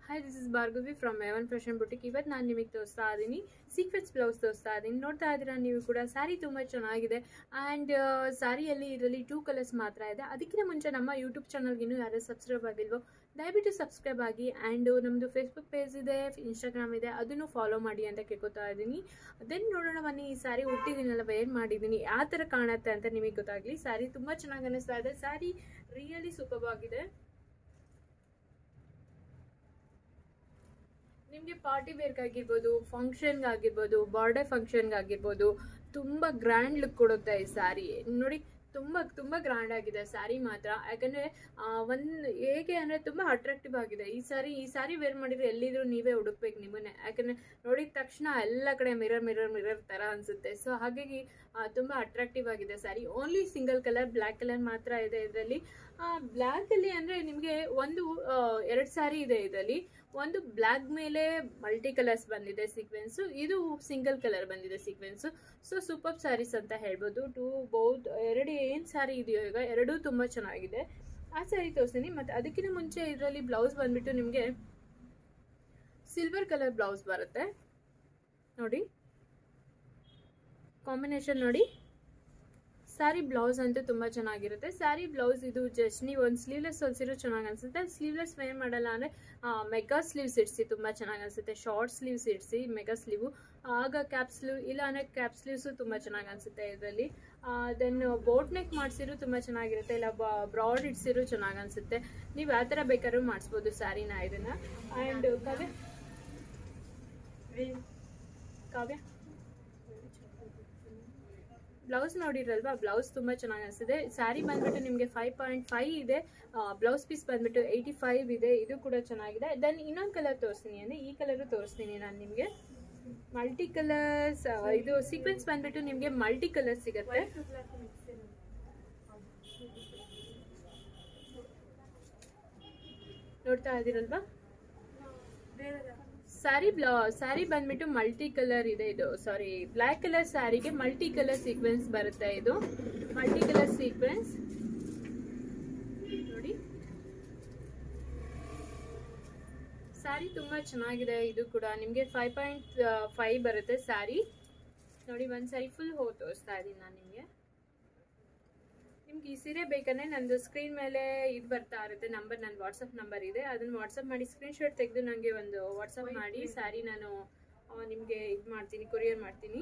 hi this is Bhargavi from Evan fashion boutique ಇವತ್ತು ನಾನು ನಿಮಗೆ ತೋರಿಸ್ತಾ ಇದ್ದೀನಿ ಸೀಕ್ವೆನ್ಸ್ ಬ್ಲೌಸ್ ತೋರಿಸ್ತಾ ಇದ್ದೀನಿ ನೋಡ್ತಾ ಇದ್ದೀರಾ ನೀವು ಕೂಡ ಸ್ಯಾರಿ ತುಂಬ ಚೆನ್ನಾಗಿದೆ ಆ್ಯಂಡ್ ಸ್ಯಾರಿಯಲ್ಲಿ ಇದರಲ್ಲಿ ಟೂ ಕಲರ್ಸ್ ಮಾತ್ರ ಇದೆ ಅದಕ್ಕಿಂತ ಮುಂಚೆ ನಮ್ಮ ಯೂಟ್ಯೂಬ್ ಚಾನಲ್ಗೆ ಇನ್ನೂ ಯಾರು ಸಬ್ಸ್ಕ್ರೈಬ್ ಆಗಿಲ್ವೋ ದಯವಿಟ್ಟು ಸಬ್ಸ್ಕ್ರೈಬ್ ಆಗಿ ಆ್ಯಂಡ್ ನಮ್ಮದು ಫೇಸ್ಬುಕ್ ಪೇಜ್ ಇದೆ ಇನ್ಸ್ಟಾಗ್ರಾಮ್ ಇದೆ ಅದನ್ನು ಫಾಲೋ ಮಾಡಿ ಅಂತ ಕೇಳ್ಕೊತಾ ಇದ್ದೀನಿ ದೆನ್ ನೋಡೋಣ ಬನ್ನಿ ಈ ಸ್ಯಾರಿ ಹುಟ್ಟಿದ್ದೀನಲ್ಲ ವೇರ್ ಮಾಡಿದ್ದೀನಿ ಯಾವ ಥರ ಕಾಣುತ್ತೆ ಅಂತ ನಿಮಗೆ ಗೊತ್ತಾಗಲಿ ಸ್ಯಾರಿ ತುಂಬ ಚೆನ್ನಾಗಿ ಅನ್ನಿಸ್ತಾ ಇದೆ ಸ್ಯಾರಿ ರಿಯಲಿ ಸೂಪರ್ ಆಗಿದೆ ನಿಮಗೆ ಪಾರ್ಟಿ ವೇರ್ಗಾಗಿರ್ಬೋದು ಫಂಕ್ಷನ್ಗಾಗಿರ್ಬೋದು ಬರ್ಡೇ ಫಂಕ್ಷನ್ಗಾಗಿರ್ಬೋದು ತುಂಬ ಗ್ರ್ಯಾಂಡ್ ಲುಕ್ ಕೊಡುತ್ತೆ ಈ ಸ್ಯಾರಿ ನೋಡಿ ತುಂಬ ತುಂಬ ಗ್ರ್ಯಾಂಡ್ ಆಗಿದೆ ಸ್ಯಾರಿ ಮಾತ್ರ ಯಾಕಂದರೆ ಒಂದು ಹೇಗೆ ಅಂದರೆ ತುಂಬ ಅಟ್ರಾಕ್ಟಿವ್ ಆಗಿದೆ ಈ ಸ್ಯಾರಿ ಈ ಸ್ಯಾರಿ ವೇರ್ ಮಾಡಿದರೆ ಎಲ್ಲಿದ್ರು ನೀವೇ ಹುಡುಕ್ಬೇಕು ನಿಮ್ಮನ್ನೇ ಯಾಕಂದರೆ ನೋಡಿದ ತಕ್ಷಣ ಎಲ್ಲ ಕಡೆ ಮಿರರ್ ಮಿರರ್ ಮಿರರ್ ಥರ ಅನಿಸುತ್ತೆ ಸೊ ಹಾಗಾಗಿ ತುಂಬ ಅಟ್ರಾಕ್ಟಿವ್ ಆಗಿದೆ sari only single colour black colour ಮಾತ್ರ ಇದೆ ಇದರಲ್ಲಿ ಬ್ಲ್ಯಾಕಲ್ಲಿ ಅಂದರೆ ನಿಮಗೆ ಒಂದು ಎರಡು ಸ್ಯಾರಿ ಇದೆ ಇದರಲ್ಲಿ ಒಂದು ಬ್ಲ್ಯಾಕ್ ಮೇಲೆ ಮಲ್ಟಿ ಕಲರ್ಸ್ ಬಂದಿದೆ ಸೀಕ್ವೆನ್ಸು ಇದು ಸಿಂಗಲ್ ಕಲರ್ ಬಂದಿದೆ ಸೀಕ್ವೆನ್ಸು ಸೊ ಸೂಪರ್ ಸ್ಯಾರೀಸ್ ಅಂತ ಹೇಳ್ಬೋದು ಟೂ ಬಹುತ್ ಎರಡು ಏನು ಸ್ಯಾರಿ ಇದೆಯೋ ಈಗ ಎರಡೂ ತುಂಬ ಚೆನ್ನಾಗಿದೆ ಆ ಸ್ಯಾರಿ ತೋರಿಸ್ತೀನಿ ಮತ್ತು ಅದಕ್ಕಿಂತ ಮುಂಚೆ ಇದರಲ್ಲಿ ಬ್ಲೌಸ್ ಬಂದ್ಬಿಟ್ಟು ನಿಮಗೆ ಸಿಲ್ವರ್ ಕಲರ್ ಬ್ಲೌಸ್ ಬರುತ್ತೆ ನೋಡಿ ಕಾಂಬಿನೇಷನ್ ನೋಡಿ ಸ್ಯಾರಿ ಬ್ಲೌಸ್ ಅಂತೂ ತುಂಬ ಚೆನ್ನಾಗಿರುತ್ತೆ ಸ್ಯಾರಿ ಬ್ಲೌಸ್ ಇದು ಜಸ್ಟ್ ನೀವು ಒಂದು ಸ್ಲೀವ್ಲೆಸ್ ಹೊಲಿಸಿರೋ ಚೆನ್ನಾಗಿ ಅನಿಸುತ್ತೆ ಸ್ಲೀವ್ಲೆಸ್ ವೇರ್ ಮಾಡಲ್ಲ ಅಂದರೆ ಮೆಗಾ ಸ್ಲೀವ್ಸ್ ಇಡಿಸಿ ತುಂಬ ಚೆನ್ನಾಗಿ ಅನಿಸುತ್ತೆ ಶಾರ್ಟ್ ಸ್ಲೀವ್ಸ್ ಇಡಿಸಿ ಮೆಗಾ ಸ್ಲೀವು ಆಗ ಕ್ಯಾಪ್ ಸ್ಲೀವ್ ಇಲ್ಲ ಅಂದರೆ ಕ್ಯಾಪ್ ಸ್ಲೀವ್ಸು ತುಂಬ ಚೆನ್ನಾಗಿ ಅನಿಸುತ್ತೆ ಇದರಲ್ಲಿ ದೆನ್ ಬೋಟ್ ನೆಕ್ ಮಾಡಿಸಿರೋ ತುಂಬ ಚೆನ್ನಾಗಿರುತ್ತೆ ಇಲ್ಲ ಬ್ರಾಡ್ ಇಡ್ಸಿರೋ ಚೆನ್ನಾಗಿ ಅನಿಸುತ್ತೆ ನೀವು ಯಾವ ಥರ ಬೇಕಾದ್ರೂ ಮಾಡಿಸ್ಬೋದು ಸ್ಯಾರಿನ ಇದನ್ನು ಆ್ಯಂಡ್ ಕಾವ್ಯ ಕಾವ್ಯ ಬ್ಲೌಸ್ ನೋಡಿರಲ್ವಾ ಬ್ಲೌಸ್ ತುಂಬ ಚೆನ್ನಾಗಿ ಅನಿಸಿದೆ ಸ್ಯಾರಿ ಬಂದ್ಬಿಟ್ಟು ನಿಮಗೆ ಫೈವ್ ಪಾಯಿಂಟ್ ಫೈವ್ ಇದೆ ಬ್ಲೌಸ್ ಪೀಸ್ ಬಂದ್ಬಿಟ್ಟು ಏಯ್ಟಿ ಫೈವ್ ಇದೆ ಇದು ಕೂಡ ಚೆನ್ನಾಗಿದೆ ದೆನ್ ಇನ್ನೊಂದು ಕಲರ್ ತೋರಿಸ್ತೀನಿ ಅಂದರೆ ಈ ಕಲರು ತೋರಿಸ್ತೀನಿ ನಾನು ನಿಮಗೆ ಮಲ್ಟಿ ಕಲರ್ಸ್ ಇದು ಸೀಕ್ವೆನ್ಸ್ ಬಂದ್ಬಿಟ್ಟು ನಿಮಗೆ ಮಲ್ಟಿ ಕಲರ್ ಸಿಗುತ್ತೆ ನೋಡ್ತಾ ಇದ್ದೀರಲ್ವಾ ಸ್ಯಾರಿ ಬ್ಲೌ ಸ್ಯಾರಿ ಬಂದ್ಬಿಟ್ಟು ಮಲ್ಟಿ ಕಲರ್ ಇದೆ ಇದು ಸಾರಿ ಬ್ಲ್ಯಾಕ್ ಕಲರ್ ಸ್ಯಾರಿಗೆ ಮಲ್ಟಿ ಕಲರ್ ಸೀಕ್ವೆನ್ಸ್ ಬರುತ್ತೆ ಇದು ಮಲ್ಟಿ ಕಲರ್ ಸೀಕ್ವೆನ್ಸ್ ನೋಡಿ ಸ್ಯಾರಿ ತುಂಬ ಚೆನ್ನಾಗಿದೆ ಇದು ಕೂಡ ನಿಮಗೆ ಫೈವ್ ಪಾಯಿಂಟ್ ಫೈವ್ ಬರುತ್ತೆ ಸ್ಯಾರಿ ನೋಡಿ ಒಂದು ಸ್ಯಾರಿ ಫುಲ್ ಹೋ ತೋರಿಸ್ತಾ ಇದ್ದೀನಿ ನಾನು ನಿಮಗೆ ನಿಮ್ಗೆ ಈ ಸೀರೆ ಬೇಕಂದ್ರೆ ನಂದು ಸ್ಕ್ರೀನ್ ಮೇಲೆ ಇದು ಬರ್ತಾ ಇರುತ್ತೆ ನಂಬರ್ ನನ್ನ ವಾಟ್ಸಪ್ ನಂಬರ್ ಇದೆ ಅದನ್ನು ವಾಟ್ಸಪ್ ಮಾಡಿ ಸ್ಕ್ರೀನ್ಶಾಟ್ ತೆಗೆದು ನನಗೆ ಒಂದು ವಾಟ್ಸಪ್ ಮಾಡಿ ಸ್ಯಾರಿ ನಾನು ನಿಮಗೆ ಇದು ಮಾಡ್ತೀನಿ ಕೊರಿಯರ್ ಮಾಡ್ತೀನಿ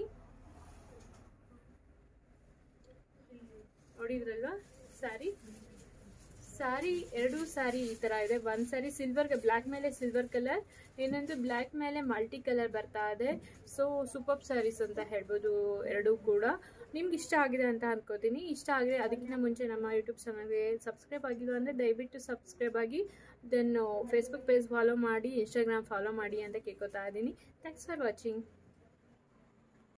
ನೋಡಿದ್ರಲ್ವಾ ಸ್ಯಾರಿ ಸ್ಯಾರಿ ಎರಡು ಸ್ಯಾರಿ ಈ ಥರ ಇದೆ ಒಂದು ಸ್ಯಾರಿ ಸಿಲ್ವರ್ ಬ್ಲ್ಯಾಕ್ ಮೇಲೆ ಸಿಲ್ವರ್ ಕಲರ್ ಇನ್ನೊಂದು ಬ್ಲ್ಯಾಕ್ ಮೇಲೆ ಮಲ್ಟಿ ಕಲರ್ ಬರ್ತಾ ಇದೆ ಸೊ ಸೂಪರ್ ಸ್ಯಾರೀಸ್ ಅಂತ ಹೇಳ್ಬೋದು ಎರಡೂ ಕೂಡ ನಿಮ್ಗೆ ಇಷ್ಟ ಆಗಿದೆ ಅಂತ ಅನ್ಕೋತೀನಿ ಇಷ್ಟ ಆಗಿದೆ ಅದಕ್ಕಿಂತ ಮುಂಚೆ ನಮ್ಮ ಯೂಟ್ಯೂಬ್ ಚಾನಲ್ಗೆ ಸಬ್ಸ್ಕ್ರೈಬ್ ಆಗಿಲ್ಲ ಅಂದರೆ ದಯವಿಟ್ಟು ಸಬ್ಸ್ಕ್ರೈಬ್ ಆಗಿ ದೆನ್ ಫೇಸ್ಬುಕ್ ಪೇಜ್ ಫಾಲೋ ಮಾಡಿ ಇನ್ಸ್ಟಾಗ್ರಾಮ್ ಫಾಲೋ ಮಾಡಿ ಅಂತ ಕೇಳ್ಕೊತಾ ಇದ್ದೀನಿ ಥ್ಯಾಂಕ್ಸ್ ಫಾರ್ ವಾಚಿಂಗ್